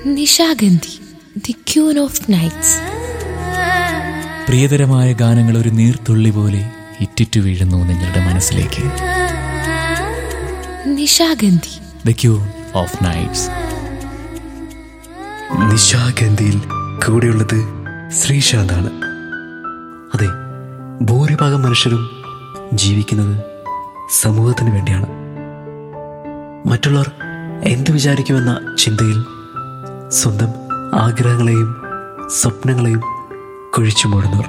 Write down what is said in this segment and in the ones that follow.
Nishagandhi the queen of nights പ്രിയതരമായ ഗാനങ്ങൾ ഒരു നീർത്തുള്ളി പോലെ ഇറ്റിറ്റു വീഴുന്നു നിങ്ങളുടെ മനസ്സിലേക്ക് Nishagandhi the queen of nights നിശാഗന്ധിയിൽ കൂടെയുള്ളത് ശ്രീശാന്താണ് അതെ ഭൂരിഭാഗം മനുഷ്യരും ജീവിക്കുന്നത് സമൂഹത്തിന് വേണ്ടിയാണ് മറ്റുള്ളവർ എന്തു വിചാരിക്കുമെന്ന ചിന്തയിൽ സ്വന്തം ആഗ്രഹങ്ങളെയും സ്വപ്നങ്ങളെയും കുഴിച്ചു മൂടുന്നവർ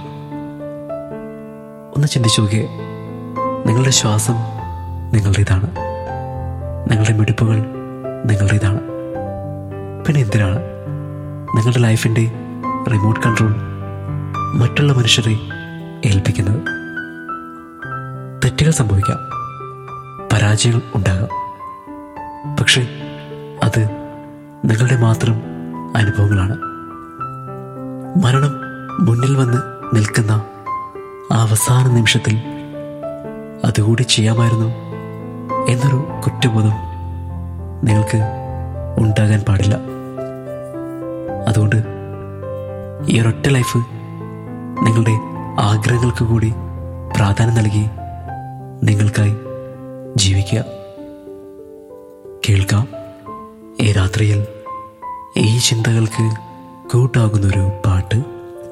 ഒന്ന് ചിന്തിച്ചു നോക്കിയേ നിങ്ങളുടെ ശ്വാസം നിങ്ങളുടേതാണ് നിങ്ങളുടെ മിടിപ്പുകൾ നിങ്ങളുടേതാണ് പിന്നെ എന്തിനാണ് നിങ്ങളുടെ ലൈഫിൻ്റെ റിമോട്ട് കൺട്രോൾ മറ്റുള്ള മനുഷ്യരെ ഏൽപ്പിക്കുന്നത് തെറ്റുകൾ സംഭവിക്കാം പരാജയങ്ങൾ ഉണ്ടാകാം പക്ഷേ അത് നിങ്ങളുടെ മാത്രം അനുഭവങ്ങളാണ് മരണം മുന്നിൽ വന്ന് നിൽക്കുന്ന ആ അവസാന നിമിഷത്തിൽ അതുകൂടി ചെയ്യാമായിരുന്നു എന്നൊരു കുറ്റബോധം നിങ്ങൾക്ക് ഉണ്ടാകാൻ പാടില്ല അതുകൊണ്ട് ഈ ഒരൊറ്റ ലൈഫ് നിങ്ങളുടെ ആഗ്രഹങ്ങൾക്ക് കൂടി പ്രാധാന്യം നൽകി നിങ്ങൾക്കായി ജീവിക്കുക കേൾക്കാം ഈ രാത്രിയിൽ ഈ ചിന്തകൾക്ക് കൂട്ടാകുന്നൊരു പാട്ട്